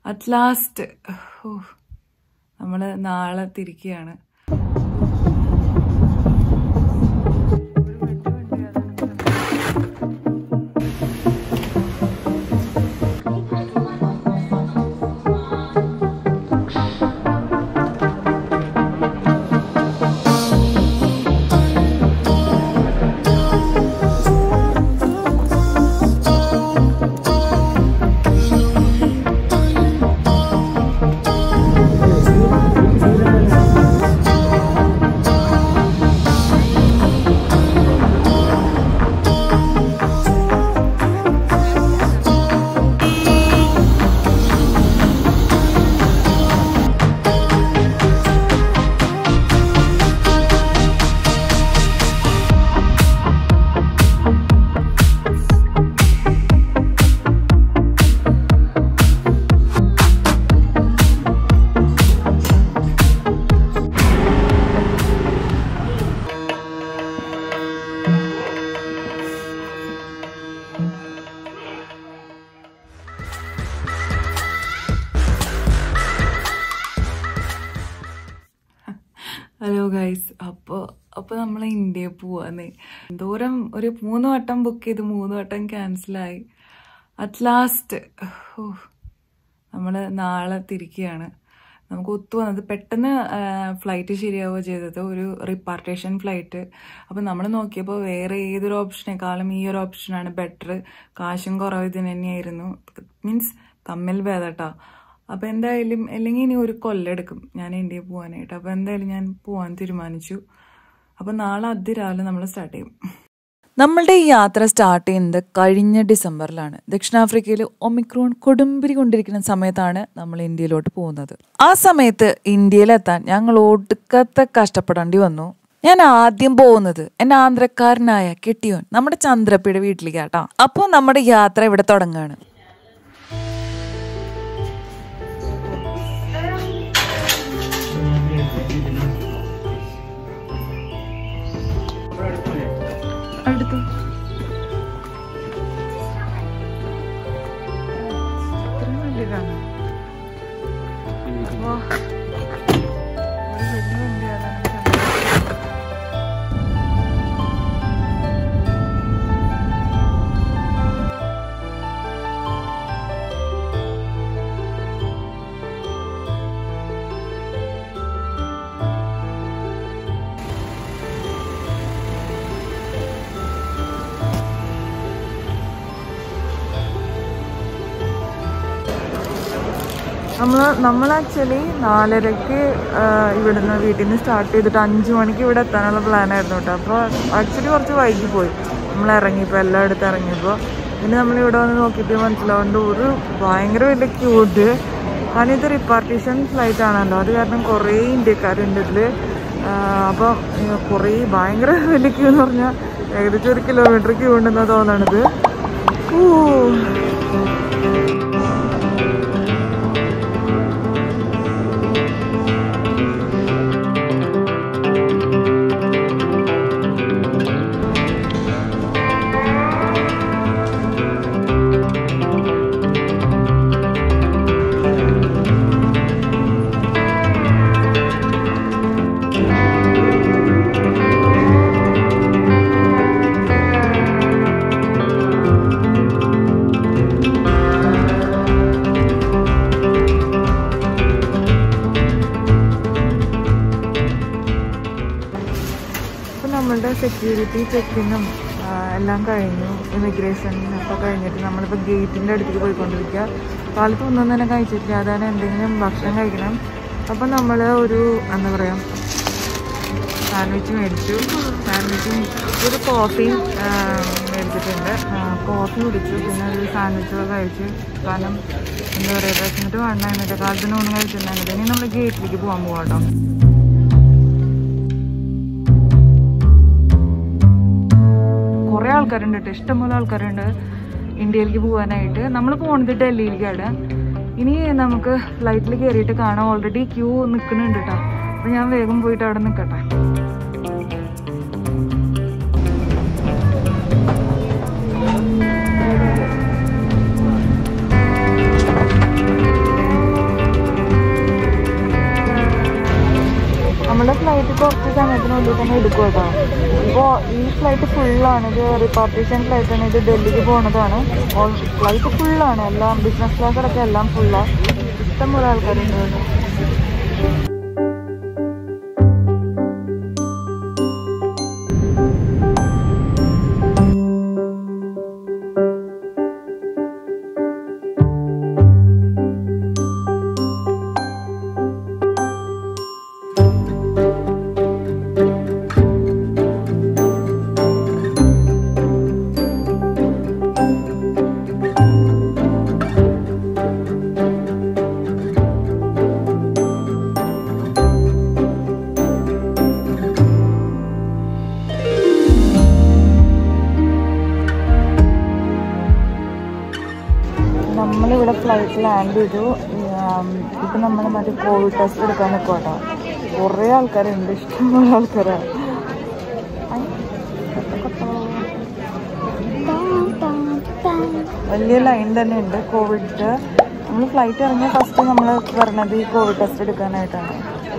At last നമ്മൾ നാളെ തിരിക്കുകയാണ് hello guys അപ്പോൾ അപ്പോൾ നമ്മൾ ഇന്ത്യയിൽ പോവാന്ന് ദൂരം ഒരു മൂന്ന് വട്ടം ബുക്ക് ചെയ്ത് മൂന്ന് വട്ടം ക്യാൻസലായി അറ്റ് ലാസ്റ്റ് നമ്മൾ നാളെ തിരിക്കുകയാണ് നമുക്ക് ഒത്തു വന്നത് പെട്ടെന്ന് ഫ്ലൈറ്റ് ശരിയാവുക ചെയ്തത് ഒരു റിപ്പാർട്ടേഷൻ ഫ്ലൈറ്റ് അപ്പം നമ്മൾ നോക്കിയപ്പോൾ വേറെ ഏതൊരു ഓപ്ഷനേക്കാളും ഈ ഒരു ഓപ്ഷനാണ് ബെറ്റർ കാശും കുറവ് ഇതിന് തന്നെയായിരുന്നു മീൻസ് തമ്മിൽ ഭേദട്ടാ അപ്പം എന്തായാലും അല്ലെങ്കിൽ ഇനി ഒരു കൊല്ലെടുക്കും ഞാൻ ഇന്ത്യയിൽ പോകാനായിട്ട് അപ്പം എന്തായാലും ഞാൻ പോകാൻ തീരുമാനിച്ചു അപ്പം നാളെ അതിരാവിലെ നമ്മൾ സ്റ്റാർട്ട് ചെയ്യും നമ്മളുടെ ഈ യാത്ര സ്റ്റാർട്ട് ചെയ്യുന്നത് കഴിഞ്ഞ ഡിസംബറിലാണ് ദക്ഷിണാഫ്രിക്കയിൽ ഒമിക്രോൺ കൊടുമ്പിരി കൊണ്ടിരിക്കുന്ന സമയത്താണ് നമ്മൾ ഇന്ത്യയിലോട്ട് പോകുന്നത് ആ സമയത്ത് ഇന്ത്യയിലെത്താൻ ഞങ്ങൾ ഒടുക്കത്തെ കഷ്ടപ്പെടേണ്ടി വന്നു ഞാൻ ആദ്യം പോകുന്നത് എൻ്റെ ആന്ധ്രക്കാരനായ കെട്ടിയോൻ നമ്മുടെ ചന്ദ്രപ്പയുടെ വീട്ടിലേക്ക് കേട്ടോ അപ്പോൾ നമ്മുടെ യാത്ര ഇവിടെ തുടങ്ങുകയാണ് അടുത്ത് ഇത്രയും വലിയതാണോ? വാ. ഒരു വലിയ വണ്ടിയാണ് നമുക്ക് നമ്മൾ നമ്മൾ ആക്ച്വലി നാലരയ്ക്ക് ഇവിടുന്ന് വീട്ടിൽ നിന്ന് സ്റ്റാർട്ട് ചെയ്തിട്ട് അഞ്ച് മണിക്ക് ഇവിടെ എത്താനുള്ള പ്ലാനായിരുന്നു കേട്ടോ അപ്പോൾ ആക്ച്വലി കുറച്ച് വൈകി പോയി നമ്മൾ ഇറങ്ങിയപ്പോൾ എല്ലായിടത്തും ഇറങ്ങിയപ്പോൾ പിന്നെ നമ്മൾ ഇവിടെ വന്ന് നോക്കിയിട്ട് മനസ്സിലാവുന്നുണ്ട് ഒരു ഭയങ്കര വലിയ ക്യൂട്ട് കാരണം ഇത് റിപ്പാർട്ടീഷൻ ഫ്ലൈറ്റ് ആണല്ലോ അത് കാരണം കുറേ ഇന്ത്യക്കാരുണ്ട് ഇതിൽ അപ്പോൾ കുറേ ഭയങ്കര വലിയ ക്യൂ എന്ന് പറഞ്ഞാൽ ഏകദേശം ഒരു കിലോമീറ്റർ ക്യൂ ഉണ്ടെന്നാണ് തോന്നണത് ഓ ഇപ്പം നമ്മളുടെ സെക്യൂരിറ്റി ചെക്കിങ്ങും എല്ലാം കഴിഞ്ഞു ഇമിഗ്രേഷൻ ഒക്കെ കഴിഞ്ഞിട്ട് നമ്മളിപ്പോൾ ഗേറ്റിൻ്റെ അടുത്തേക്ക് പോയിക്കൊണ്ടിരിക്കുക കാലത്ത് ഒന്നും തന്നെ കഴിച്ചിട്ടില്ല അതാണ് എന്തെങ്കിലും ഭക്ഷണം കഴിക്കണം അപ്പം നമ്മൾ ഒരു എന്താ പറയുക സാൻഡ്വിച്ച് മേടിച്ചു സാൻഡ്വിച്ചും ഒരു കോഫിയും ആ, മേടിച്ചിട്ടുണ്ട് ആ, കോഫി കുടിച്ചു പിന്നെ ഒരു സാൻഡ്വിച്ചൊക്കെ കഴിച്ചു കാരണം എന്താ പറയുക വിശന്നിട്ട് വേണ്ട എന്നിട്ട് കാലത്തിന് ഒന്നും കഴിച്ചിട്ടുണ്ടായിരുന്നു ഇനി നമ്മൾ ഗേറ്റിലേക്ക് പോകാൻ പോകാം കേട്ടോ കുറേ ആൾക്കാരുണ്ട് കേട്ടോ ഇഷ്ടംപോലെ ആൾക്കാരുണ്ട് ഇന്ത്യയിലേക്ക് പോകാനായിട്ട് നമ്മൾ പോകുന്നത് ഡൽഹിയിലേക്കാണ് ഇനി നമുക്ക് ഫ്ലൈറ്റിൽ കയറിയിട്ട് കാണാം ഓൾറെഡി ക്യൂ നിൽക്കുന്നുണ്ട് കേട്ടോ അപ്പോൾ ഞാൻ വേഗം പോയിട്ട് അവിടെ നിൽക്കട്ടെ ഫ്ലൈറ്റ് കുറച്ച് സമയത്തിനുള്ളിൽ തന്നെ എടുക്കും കേട്ടോ ഇപ്പോൾ ഈ ഫ്ലൈറ്റ് ഫുള്ളാണ് ഇത് റിപ്പാർട്ടേഷൻ ഫ്ലൈറ്റാണ് ഇത് ഡൽഹിക്ക് പോകുന്നതാണ് ഫ്ലൈറ്റ് ഫുള്ളാണ് എല്ലാം ബിസിനസ് ക്ലാസ് അടക്കം എല്ലാം ഫുള്ളാണ് ഇഷ്ടംപോലെ ആൾക്കാരുണ്ട് കേട്ടോ നമ്മളിവിടെ ഫ്ലൈറ്റ് ലാൻഡ് ചെയ്തു ഇപ്പം നമ്മൾ മറ്റേ കോവിഡ് ടെസ്റ്റ് എടുക്കാൻ നിൽക്കുക കേട്ടോ കുറേ ആൾക്കാരുണ്ട് ഇഷ്ടംപോലെ ആൾക്കാരാണ് വലിയ ലൈൻ തന്നെ ഉണ്ട് കോവിഡ് നമ്മൾ ഫ്ലൈറ്റ് ഇറങ്ങിയ ഫസ്റ്റ് നമ്മൾ പറഞ്ഞത് ഈ കോവിഡ് ടെസ്റ്റ് എടുക്കാനായിട്ടാണ്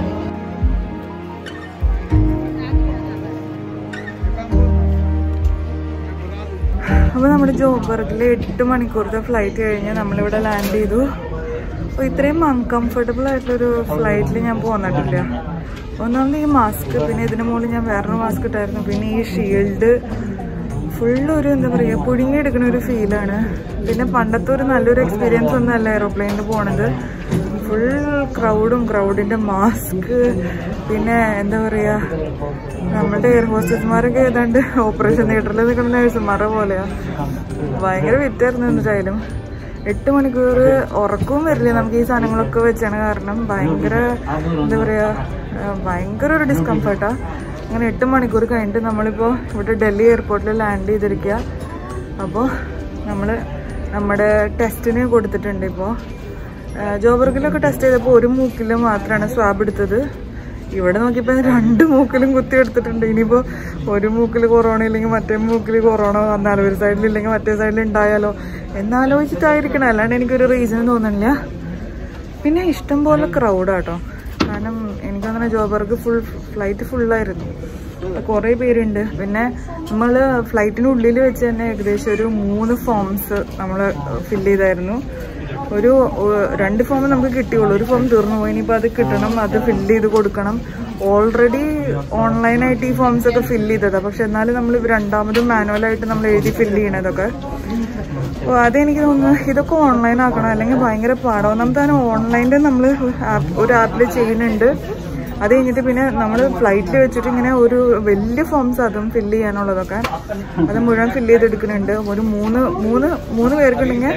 അപ്പോൾ നമ്മുടെ ജോബർഗിൽ എട്ട് മണിക്കൂറത്തെ ഫ്ലൈറ്റ് കഴിഞ്ഞ് നമ്മളിവിടെ ലാൻഡ് ചെയ്തു അപ്പോൾ ഇത്രയും അൺകംഫർട്ടബിൾ ആയിട്ടുള്ളൊരു ഫ്ലൈറ്റിൽ ഞാൻ പോന്നിട്ടില്ല ഒന്നാമത് ഈ മാസ്ക് പിന്നെ ഇതിന് മുകളിൽ ഞാൻ വേറൊരു മാസ്ക് ഇട്ടായിരുന്നു പിന്നെ ഈ ഷീൽഡ് ഫുള്ള് ഒരു എന്താ പറയുക പുഴുങ്ങിയെടുക്കുന്ന ഒരു ഫീലാണ് പിന്നെ പണ്ടത്തെ ഒരു നല്ലൊരു എക്സ്പീരിയൻസ് ഒന്നുമല്ല എയറോപ്ലെയിനിൽ പോണത് ഫുൾ ക്രൗഡും ക്രൗഡിൻ്റെ മാസ്ക് പിന്നെ എന്താ പറയുക നമ്മുടെ എയർ ഹോസ്റ്റസ്മാരൊക്കെ ഏതാണ്ട് ഓപ്പറേഷൻ തിയേറ്ററിൽ നിൽക്കുന്ന നഴ്സുമാരെ പോലെയാണ് ഭയങ്കര വിറ്റായിരുന്നു എന്നിട്ടായാലും എട്ട് മണിക്കൂർ ഉറക്കവും വരില്ല നമുക്ക് ഈ സാധനങ്ങളൊക്കെ വെച്ചാണ് കാരണം ഭയങ്കര എന്താ പറയുക ഭയങ്കര ഒരു ഡിസ്കംഫർട്ടാണ് അങ്ങനെ എട്ട് മണിക്കൂർ കഴിഞ്ഞിട്ട് നമ്മളിപ്പോൾ ഇവിടെ ഡൽഹി എയർപോർട്ടിൽ ലാൻഡ് ചെയ്തിരിക്കുക അപ്പോൾ നമ്മൾ നമ്മുടെ ടെസ്റ്റിന് കൊടുത്തിട്ടുണ്ട് ഇപ്പോൾ ജോബർഗിലൊക്കെ ടെസ്റ്റ് ചെയ്തപ്പോൾ ഒരു മൂക്കിൽ മാത്രമാണ് സ്വാബ് എടുത്തത് ഇവിടെ നോക്കിയപ്പോൾ രണ്ട് മൂക്കിലും കുത്തി എടുത്തിട്ടുണ്ട് ഇനിയിപ്പോൾ ഒരു മൂക്കിൽ കൊറോണ ഇല്ലെങ്കിൽ മറ്റേ മൂക്കിൽ കൊറോണ വന്നാലോ ഒരു സൈഡിൽ ഇല്ലെങ്കിൽ മറ്റേ സൈഡിൽ ഉണ്ടായാലോ എന്നാലോചിച്ചിട്ടായിരിക്കണം അല്ലാണ്ട് എനിക്കൊരു റീസൺ തോന്നുന്നില്ല പിന്നെ ഇഷ്ടം പോലെ ക്രൗഡാട്ടോ കാരണം എനിക്കങ്ങനെ ജോബർക്ക് ഫുൾ ഫ്ലൈറ്റ് ഫുള്ളായിരുന്നു കുറേ പേരുണ്ട് പിന്നെ നമ്മൾ ഫ്ലൈറ്റിനുള്ളിൽ വെച്ച് തന്നെ ഏകദേശം ഒരു മൂന്ന് ഫോംസ് നമ്മൾ ഫില്ല് ചെയ്തായിരുന്നു ഒരു ഏഹ്, രണ്ട് ഫോം നമുക്ക് കിട്ടിയുള്ളൂ ഒരു ഫോം തീർന്നു പോയി ഇനിയിപ്പോൾ അത് കിട്ടണം അത് ഫില്ല് ചെയ്ത് കൊടുക്കണം ഓൾറെഡി ഓൺലൈനായിട്ട് ഈ ഫോംസ് ഒക്കെ ഫില്ല് ചെയ്തതാണ് പക്ഷെ എന്നാലും നമ്മൾ രണ്ടാമതും മാനുവലായിട്ട് നമ്മൾ എഴുതി ഫില്ല് ചെയ്യണതൊക്കെ അപ്പോൾ അതെനിക്ക് തോന്നുന്നു ഇതൊക്കെ ഓൺലൈൻ ആക്കണം അല്ലെങ്കിൽ ഭയങ്കര പാടാവും ഒന്നാമതാണ് ഓൺലൈനിൽ നമ്മൾ ഒരു ആപ്പിൽ ചെയ്യുന്നുണ്ട് അത് കഴിഞ്ഞിട്ട് പിന്നെ നമ്മൾ ഫ്ലൈറ്റിൽ വെച്ചിട്ട് ഇങ്ങനെ ഒരു വലിയ ഫോംസ് അതും ഫില്ല് ചെയ്യാനുള്ളതൊക്കെ അത് മുഴുവൻ ഫില്ല് ചെയ്തെടുക്കുന്നുണ്ട് ഒരു മൂന്ന് മൂന്ന് മൂന്ന് പേർക്കുണ്ടെങ്കിൽ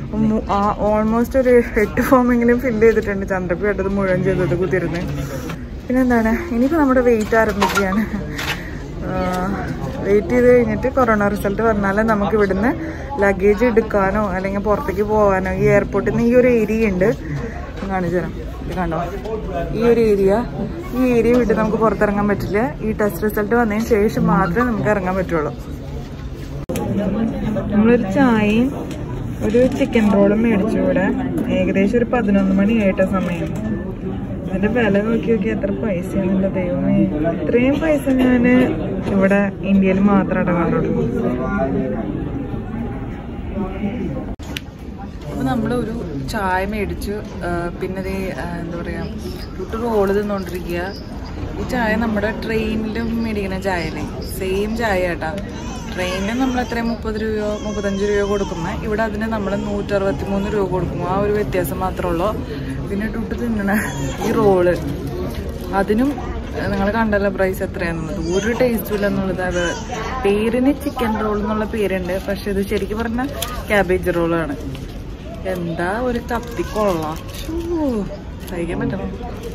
ഓൾമോസ്റ്റ് ഒരു എട്ട് ഫോമെങ്കിലും ഫില്ല് ചെയ്തിട്ടുണ്ട് ചന്ദ്രപ്പി കേട്ടത് മുഴുവൻ ചെയ്തത് കുത്തിരുന്ന് പിന്നെന്താണ് ഇനിയിപ്പോൾ നമ്മുടെ വെയിറ്റ് ആരംഭിക്കുകയാണ് വെയിറ്റ് ചെയ്ത് കഴിഞ്ഞിട്ട് കൊറോണ റിസൾട്ട് വന്നാൽ നമുക്ക് ഇവിടുന്ന് ലഗേജ് എടുക്കാനോ അല്ലെങ്കിൽ പുറത്തേക്ക് പോകാനോ ഈ എയർപോർട്ടിൽ നിന്ന് ഈ ഒരു ഏരിയ ഉണ്ട് ഞാൻ കാണിച്ചു തരാം ഇത് കണ്ടോ ഈ ഒരു ഏരിയ ഈ ഏരിയ വിട്ട് നമുക്ക് പുറത്തിറങ്ങാൻ പറ്റില്ല ഈ ടെസ്റ്റ് റിസൾട്ട് വന്നതിന് ശേഷം മാത്രമേ നമുക്ക് ഇറങ്ങാൻ പറ്റുള്ളൂ നമ്മളൊരു ചായയും ഒരു ചിക്കൻ റോളും മേടിച്ചു ഇവിടെ ഏകദേശം ഒരു പതിനൊന്ന് മണി ആയിട്ട സമയം അതിന്റെ വില നോക്കി നോക്കി എത്ര പൈസയാണെന്റെ ദൈവമേ ഇത്രയും പൈസ ഞാൻ ഇവിടെ ഇന്ത്യയിൽ മാത്രമായിട്ട് കണ്ടുള്ളൂ അപ്പോൾ നമ്മൾ ഒരു ചായ മേടിച്ചു ആ, പിന്നെ ദേ, ആ, എന്താ പറയുക ഒരു റോള് തിന്നുകൊണ്ടിരിക്കുക ഈ ചായ നമ്മുടെ ട്രെയിനിലും മേടിക്കുന്ന ചായയല്ലേ സെയിം ചായ കേട്ടാ ട്രെയിനിൽ നമ്മൾ എത്രയും മുപ്പത് രൂപയോ മുപ്പത്തഞ്ച് രൂപയോ കൊടുക്കുമ്പോൾ ഇവിടെ അതിന് നമ്മൾ നൂറ്ററുപത്തി മൂന്ന് രൂപ കൊടുക്കും ആ ഒരു വ്യത്യാസം മാത്രമേ ഉള്ളൂ പിന്നെ ടുട്ട് തിന്നണ ഈ റോള് അതിനും നിങ്ങൾ കണ്ടല്ലോ പ്രൈസ് എത്രയാണെന്നുള്ളത് ഒരു ടേസ്റ്റും ഇല്ല എന്നുള്ളത് അത് പേരിന് ചിക്കൻ റോൾ എന്നുള്ള പേരുണ്ട് പക്ഷെ ഇത് ശരിക്കും പറഞ്ഞാൽ ക്യാബേജ് റോളാണ് എന്താ ഒരു കത്തിക്കൊള്ള സഹിക്കാൻ പറ്റണം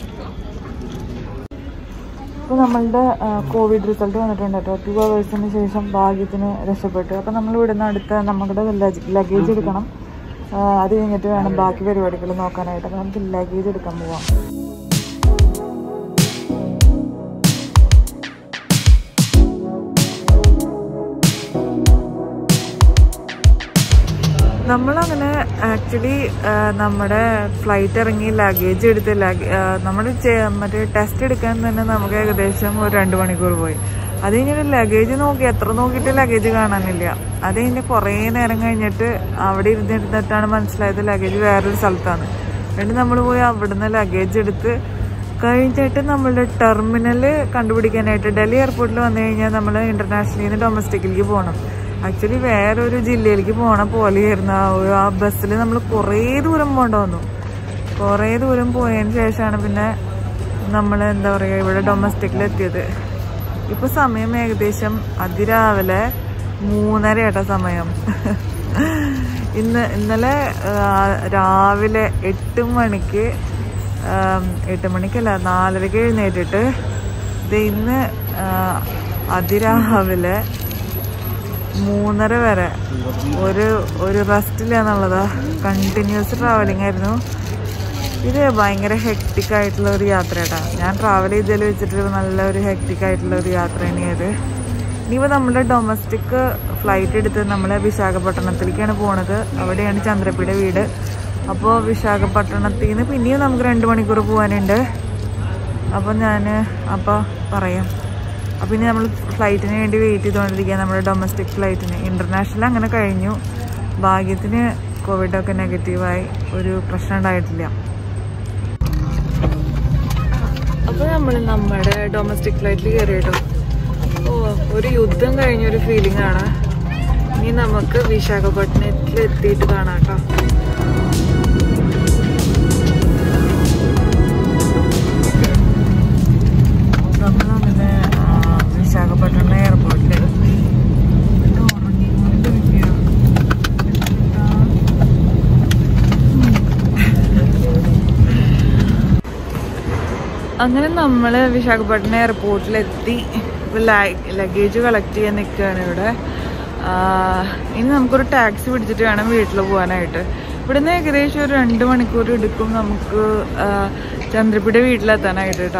ഇപ്പോൾ നമ്മളുടെ കോവിഡ് റിസൾട്ട് വന്നിട്ടുണ്ട് കേട്ടോ ടു അവേഴ്സിന് ശേഷം ഭാഗ്യത്തിന് രക്ഷപ്പെട്ടു അപ്പോൾ നമ്മൾ ഇവിടുന്ന് അടുത്ത നമ്മുടെ ലഗേജ് എടുക്കണം ആ, അത് കഴിഞ്ഞിട്ട് വേണം ബാക്കി പരിപാടികൾ നോക്കാനായിട്ട് അപ്പോൾ നമുക്ക് ലഗേജ് എടുക്കാൻ പോവാം നമ്മളങ്ങനെ ആക്ച്വലി നമ്മുടെ ഫ്ലൈറ്റ് ഇറങ്ങി ലഗേജ് എടുത്ത് ലഗേ നമ്മുടെ ചെ- മറ്റേ ടെസ്റ്റ് എടുക്കാൻ തന്നെ നമുക്ക് ഏകദേശം ഒരു രണ്ട് മണിക്കൂർ പോയി അത് കഴിഞ്ഞിട്ട് ലഗേജ് നോക്കി എത്ര നോക്കിയിട്ട് ലഗേജ് കാണാനില്ല അത് കഴിഞ്ഞ് കുറേ നേരം കഴിഞ്ഞിട്ട് അവിടെ ഇരുന്നിരുന്നിട്ടാണ് മനസ്സിലായത് ലഗേജ് വേറൊരു സ്ഥലത്താണ് എന്നിട്ട് നമ്മൾ പോയി അവിടുന്ന് ലഗേജ് എടുത്ത് കഴിഞ്ഞിട്ട് നമ്മളുടെ ടെർമിനൽ കണ്ടുപിടിക്കാനായിട്ട് ഡൽഹി എയർപോർട്ടിൽ വന്നു കഴിഞ്ഞാൽ നമ്മൾ ഇന്റർനാഷണലിൽ നിന്ന് ഡൊമസ്റ്റിക്കിലേക്ക് പോകണം ആക്ച്വലി വേറൊരു ജില്ലയിലേക്ക് പോണ പോലെയായിരുന്നു ആ ഒരു ആ ബസ്സിൽ നമ്മൾ കുറേ ദൂരം പോകേണ്ട വന്നു കുറേ ദൂരം പോയതിന് ശേഷമാണ് പിന്നെ നമ്മൾ എന്താ പറയുക ഇവിടെ ഡൊമസ്റ്റിക്കിൽ എത്തിയത് ഇപ്പോൾ സമയം ഏകദേശം അതിരാവിലെ മൂന്നര ഏട്ട സമയം ഇന്ന് ഇന്നലെ ആ, രാവിലെ എട്ട് മണിക്ക് ആം, എട്ട് മണിക്കല്ല നാലരയ്ക്ക് എഴുന്നേറ്റിട്ട് ഇത് ഇന്ന് ആ, അതിരാവിലെ മൂന്നര വരെ ഒരു ഒരു റെസ്റ്റില്ല എന്നുള്ളതാ കണ്ടിന്യൂസ് ട്രാവലിംഗ് ആയിരുന്നു ഇത് ഭയങ്കര ഹെക്ടിക് ആയിട്ടുള്ള ഒരു യാത്ര കേട്ടാ ഞാൻ ട്രാവൽ ചെയ്തതിൽ വെച്ചിട്ട് നല്ല ഒരു ഹെക്ടിക് ആയിട്ടുള്ള ഒരു യാത്ര തന്നെയായത് ഇനിയിപ്പോൾ നമ്മുടെ ഡൊമസ്റ്റിക് ഫ്ലൈറ്റ് എടുത്ത് നമ്മൾ വിശാഖപട്ടണത്തിലേക്കാണ് പോണത് അവിടെയാണ് ചന്ദ്രപ്പിയുടെ വീട് അപ്പോൾ വിശാഖപട്ടണത്തിൽ നിന്ന് പിന്നെയും നമുക്ക് രണ്ട് മണിക്കൂർ പോകാനുണ്ട് അപ്പോൾ ഞാൻ അപ്പോൾ പറയാം അപ്പോൾ ഇനി നമ്മൾ ഫ്ലൈറ്റിന് വേണ്ടി വെയിറ്റ് ചെയ്തുകൊണ്ടിരിക്കുക നമ്മുടെ ഡൊമസ്റ്റിക് ഫ്ലൈറ്റിന് ഇൻ്റർനാഷണൽ അങ്ങനെ കഴിഞ്ഞു ഭാഗ്യത്തിന് കോവിഡൊക്കെ നെഗറ്റീവായി ഒരു പ്രശ്നം ഉണ്ടായിട്ടില്ല അപ്പോൾ നമ്മൾ നമ്മുടെ ഡൊമസ്റ്റിക് ഫ്ലൈറ്റിൽ കയറി കേട്ടോ ഓ ഒരു യുദ്ധം കഴിഞ്ഞൊരു ഫീലിംഗ് ആണ് ഇനി നമുക്ക് വിശാഖപട്ടണത്തിൽ എത്തിയിട്ട് കാണാം കേട്ടോ നമ്മളങ്ങനെ ആ, വിശാഖപട്ടണം എയർപോർട്ടിൽ അങ്ങനെ നമ്മൾ വിശാഖപട്ടണം എയർപോർട്ടിലെത്തി ഇപ്പോൾ ലഗേജ് കളക്ട് ചെയ്യാൻ നിൽക്കുകയാണ് ഇവിടെ ആ, ഇനി നമുക്കൊരു ടാക്സി പിടിച്ചിട്ട് വേണം വീട്ടിൽ പോകാനായിട്ട് ഇവിടുന്ന് ഏകദേശം ഒരു രണ്ട് മണിക്കൂർ എടുക്കും നമുക്ക് ആ, ചന്ദ്രപ്പിയുടെ വീട്ടിലെത്താനായിട്ട് കേട്ടോ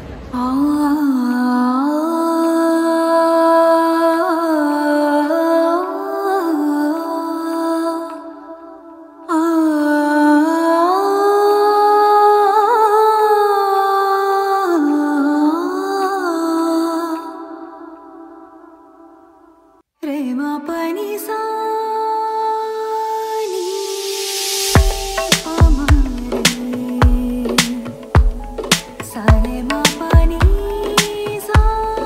ప్రేమ పని సాని సానే మా పని సా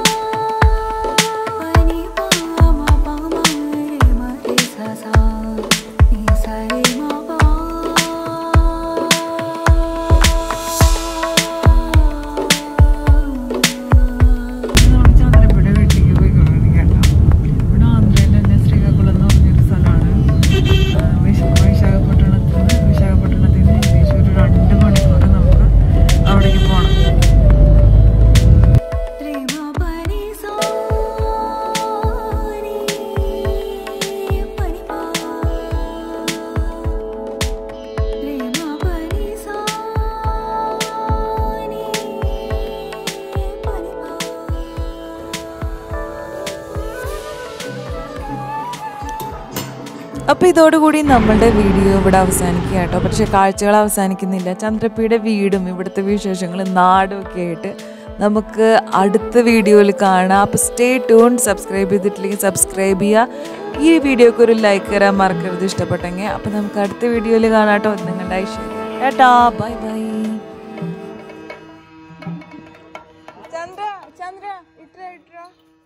పని పా మా పా మా రే మా రే సా సా నీ సా రే మా పా നമ്മൾ ചന്ദ്രപ്പുഴ വീട്ടിലേക്ക് പോയിക്കൊണ്ടിരിക്കുകയാണ് ഇവിടെ ആന്ധ്രയിൽ തന്നെ ശ്രീകാകുളം എന്ന് പറഞ്ഞൊരു സ്ഥലമാണ് ആ, വിശ- വിശാഖപട്ടണത്തിൽ നിന്ന് വിശാഖപട്ടണത്തിൽ നിന്ന് ഏകദേശം ഒരു രണ്ട് മണിക്കൂർ നമുക്ക് അവിടേക്ക് പോകണം ప్రేమ పని సాని పని పా ప్రేమ పని సాని పని పా അപ്പോൾ ഇതോടുകൂടി നമ്മളുടെ വീഡിയോ ഇവിടെ അവസാനിക്കുക കേട്ടോ പക്ഷേ കാഴ്ചകൾ അവസാനിക്കുന്നില്ല ചന്ദ്രപ്പിയുടെ വീടും ഇവിടുത്തെ വിശേഷങ്ങളും നാടും ഒക്കെ ആയിട്ട് നമുക്ക് അടുത്ത വീഡിയോയിൽ കാണാം അപ്പോൾ സ്റ്റേ ട്യൂൺ സബ്സ്ക്രൈബ് ചെയ്തിട്ടില്ലെങ്കിൽ സബ്സ്ക്രൈബ് ചെയ്യുക ഈ വീഡിയോക്ക് ഒരു ലൈക്ക് തരാൻ മറക്കരുത് ഇഷ്ടപ്പെട്ടെങ്കിൽ അപ്പോൾ നമുക്ക് അടുത്ത വീഡിയോയിൽ കാണാം കേട്ടോ നിങ്ങളുടെ ഐശ്വര്യ ഏട്ടാ ബൈ ബൈ ചന്ദ്ര ചന്ദ്ര ഇത്ര ഇത്ര